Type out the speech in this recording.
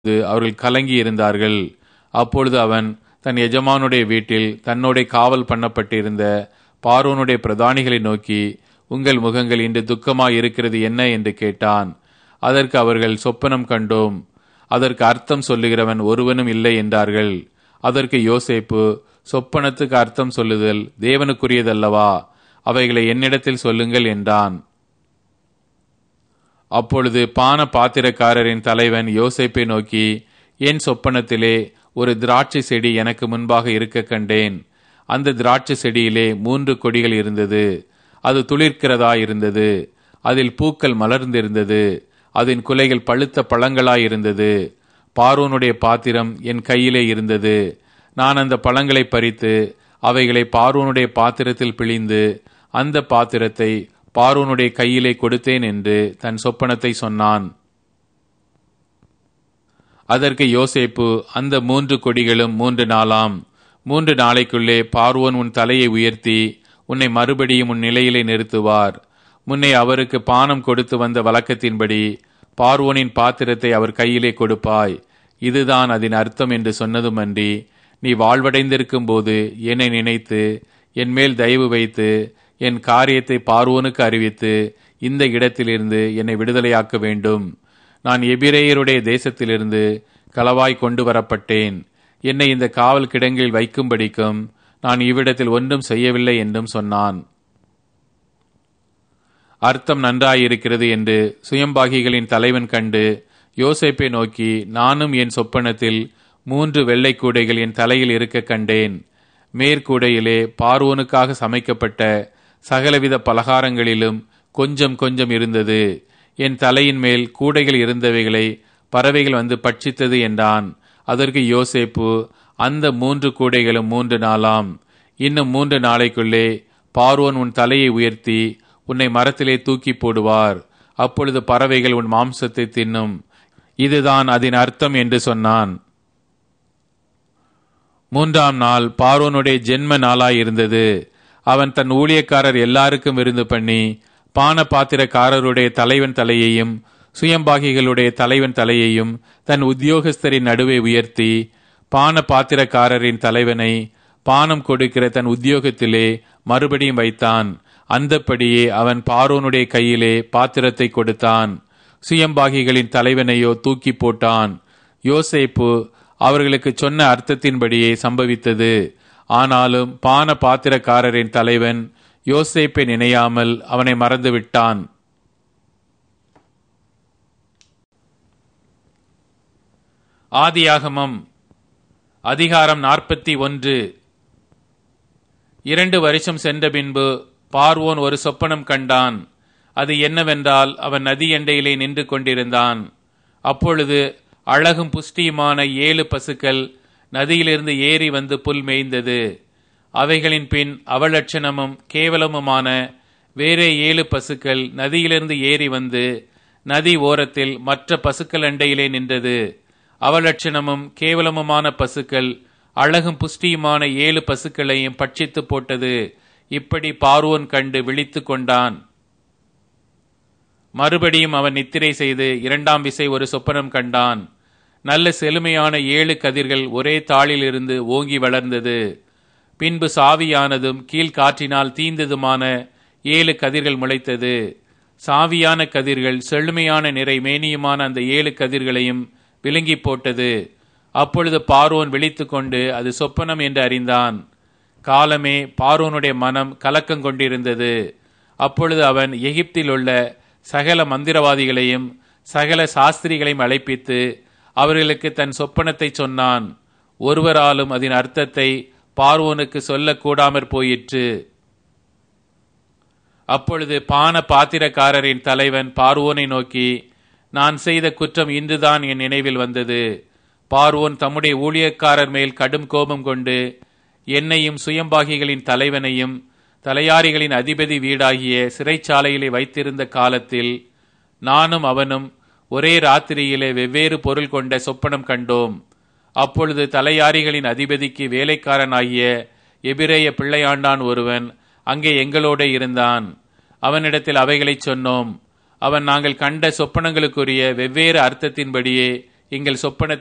இது அவர்கள் கலங்கி இருந்தார்கள் அப்பொழுது அவன் தன் எஜமானுடைய வீட்டில் தன்னோட காவல் பண்ணப்பட்டிருந்த பார்வோனுடைய பிரதானிகளை நோக்கி உங்கள் முகங்கள் இன்று துக்கமாய் இருக்கிறது என்ன என்று கேட்டான் அதற்கு அவர்கள் சொப்பனம் கண்டோம் அதற்கு அர்த்தம் சொல்லுகிறவன் ஒருவனும் இல்லை என்றார்கள் அதற்கு யோசேப்பு சொப்பனத்துக்கு அர்த்தம் சொல்லுதல் தேவனுக்குரியதல்லவா அவைகளை என்னிடத்தில் சொல்லுங்கள் என்றான் அப்பொழுது பான பாத்திரக்காரரின் தலைவன் யோசேப்பை நோக்கி என் சொப்பனத்திலே ஒரு திராட்சை செடி எனக்கு முன்பாக இருக்க கண்டேன் அந்த திராட்சை செடியிலே மூன்று கொடிகள் இருந்தது அது துளிர்க்கிறதா இருந்தது அதில் பூக்கள் மலர்ந்திருந்தது அதன் குலைகள் பழுத்த பழங்களாய் இருந்தது பார்வோனுடைய பாத்திரம் என் கையிலே இருந்தது நான் அந்த பழங்களை பறித்து அவைகளை பார்வோனுடைய பாத்திரத்தில் பிழிந்து அந்த பாத்திரத்தை பார்வோனுடைய கையிலே கொடுத்தேன் என்று தன் சொப்பனத்தை சொன்னான் அதற்கு யோசேப்பு அந்த மூன்று கொடிகளும் மூன்று நாளாம் மூன்று நாளைக்குள்ளே பார்வோன் உன் தலையை உயர்த்தி உன்னை மறுபடியும் உன் நிலையிலே நிறுத்துவார் முன்னே அவருக்கு பானம் கொடுத்து வந்த வழக்கத்தின்படி பார்வோனின் பாத்திரத்தை அவர் கையிலே கொடுப்பாய் இதுதான் அதன் அர்த்தம் என்று சொன்னதுமன்றி நீ வாழ்வடைந்திருக்கும் போது என்னை நினைத்து என் மேல் தயவு வைத்து என் காரியத்தை பார்வோனுக்கு அறிவித்து இந்த இடத்திலிருந்து என்னை விடுதலையாக்க வேண்டும் நான் எபிரேயருடைய தேசத்திலிருந்து களவாய் கொண்டு வரப்பட்டேன் என்னை இந்த காவல் கிடங்கில் வைக்கும்படிக்கும் நான் இவ்விடத்தில் ஒன்றும் செய்யவில்லை என்றும் சொன்னான் அர்த்தம் நன்றாயிருக்கிறது என்று சுயம்பாகிகளின் தலைவன் கண்டு யோசேப்பை நோக்கி நானும் என் சொப்பனத்தில் மூன்று வெள்ளை கூடைகள் என் தலையில் இருக்க கண்டேன் மேற்கூடையிலே பார்வோனுக்காக சமைக்கப்பட்ட சகலவித பலகாரங்களிலும் கொஞ்சம் கொஞ்சம் இருந்தது என் தலையின் மேல் கூடைகள் இருந்தவைகளை பறவைகள் வந்து பட்சித்தது என்றான் அதற்கு யோசேப்பு அந்த மூன்று கூடைகளும் மூன்று நாளாம் இன்னும் மூன்று நாளைக்குள்ளே பார்வோன் உன் தலையை உயர்த்தி உன்னை மரத்திலே தூக்கி போடுவார் அப்பொழுது பறவைகள் உன் மாம்சத்தை தின்னும் இதுதான் அதன் அர்த்தம் என்று சொன்னான் மூன்றாம் நாள் பார்வோனுடைய ஜென்ம நாளாயிருந்தது அவன் தன் ஊழியக்காரர் எல்லாருக்கும் விருந்து பண்ணி பான பாத்திரக்காரருடைய தலைவன் தலையையும் சுயம்பாகிகளுடைய தலைவன் தலையையும் தன் உத்தியோகஸ்தரின் நடுவே உயர்த்தி பான பாத்திரக்காரரின் தலைவனை பானம் கொடுக்கிற தன் உத்தியோகத்திலே மறுபடியும் வைத்தான் அந்தப்படியே அவன் பார்வோனுடைய கையிலே பாத்திரத்தை கொடுத்தான் சுயம்பாகிகளின் தலைவனையோ தூக்கி போட்டான் யோசேப்பு அவர்களுக்கு சொன்ன அர்த்தத்தின்படியே சம்பவித்தது ஆனாலும் பான பாத்திரக்காரரின் தலைவன் யோசேப்பை நினையாமல் அவனை மறந்துவிட்டான் ஆதியாகமம் அதிகாரம் நாற்பத்தி ஒன்று இரண்டு வருஷம் சென்ற பின்பு பார்வோன் ஒரு சொப்பனம் கண்டான் அது என்னவென்றால் அவன் நதி எண்டையிலே நின்று கொண்டிருந்தான் அப்பொழுது அழகும் புஷ்டியுமான ஏழு பசுக்கள் நதியிலிருந்து ஏறி வந்து புல் மேய்ந்தது அவைகளின் பின் அவலட்சணமும் கேவலமுமான வேறே ஏழு பசுக்கள் நதியிலிருந்து ஏறி வந்து நதி ஓரத்தில் மற்ற பசுக்கள் அண்டையிலே நின்றது அவலட்சணமும் கேவலமுமான பசுக்கள் அழகும் புஷ்டியுமான ஏழு பசுக்களையும் பட்சித்து போட்டது இப்படி பார்வோன் கண்டு விழித்து கொண்டான் மறுபடியும் அவன் நித்திரை செய்து இரண்டாம் விசை ஒரு சொப்பனம் கண்டான் நல்ல செழுமையான ஏழு கதிர்கள் ஒரே தாளில் இருந்து ஓங்கி வளர்ந்தது பின்பு சாவியானதும் கீழ்காற்றினால் தீந்ததுமான ஏழு கதிர்கள் முளைத்தது சாவியான கதிர்கள் செழுமையான நிறை மேனியுமான அந்த ஏழு கதிர்களையும் விழுங்கி போட்டது அப்பொழுது பார்வோன் விழித்து கொண்டு அது சொப்பனம் என்று அறிந்தான் காலமே பார்வோனுடைய மனம் கலக்கம் கொண்டிருந்தது அப்பொழுது அவன் எகிப்தில் உள்ள சகல மந்திரவாதிகளையும் சகல சாஸ்திரிகளையும் அழைப்பித்து அவர்களுக்கு தன் சொப்பனத்தை சொன்னான் ஒருவராலும் அதன் அர்த்தத்தை பார்வோனுக்கு சொல்லக்கூடாமற் போயிற்று அப்பொழுது பான பாத்திரக்காரரின் தலைவன் பார்வோனை நோக்கி நான் செய்த குற்றம் இன்றுதான் என் நினைவில் வந்தது பார்வோன் தம்முடைய ஊழியக்காரர் மேல் கடும் கோபம் கொண்டு என்னையும் சுயம்பாகிகளின் தலைவனையும் தலையாரிகளின் அதிபதி வீடாகிய சிறைச்சாலையிலே வைத்திருந்த காலத்தில் நானும் அவனும் ஒரே ராத்திரியிலே வெவ்வேறு பொருள் கொண்ட சொப்பனம் கண்டோம் அப்பொழுது தலையாரிகளின் அதிபதிக்கு வேலைக்காரனாகிய எபிரேய பிள்ளையாண்டான் ஒருவன் அங்கே எங்களோட இருந்தான் அவனிடத்தில் அவைகளைச் சொன்னோம் அவன் நாங்கள் கண்ட சொப்பனங்களுக்குரிய வெவ்வேறு அர்த்தத்தின்படியே எங்கள் சொப்பனத்தை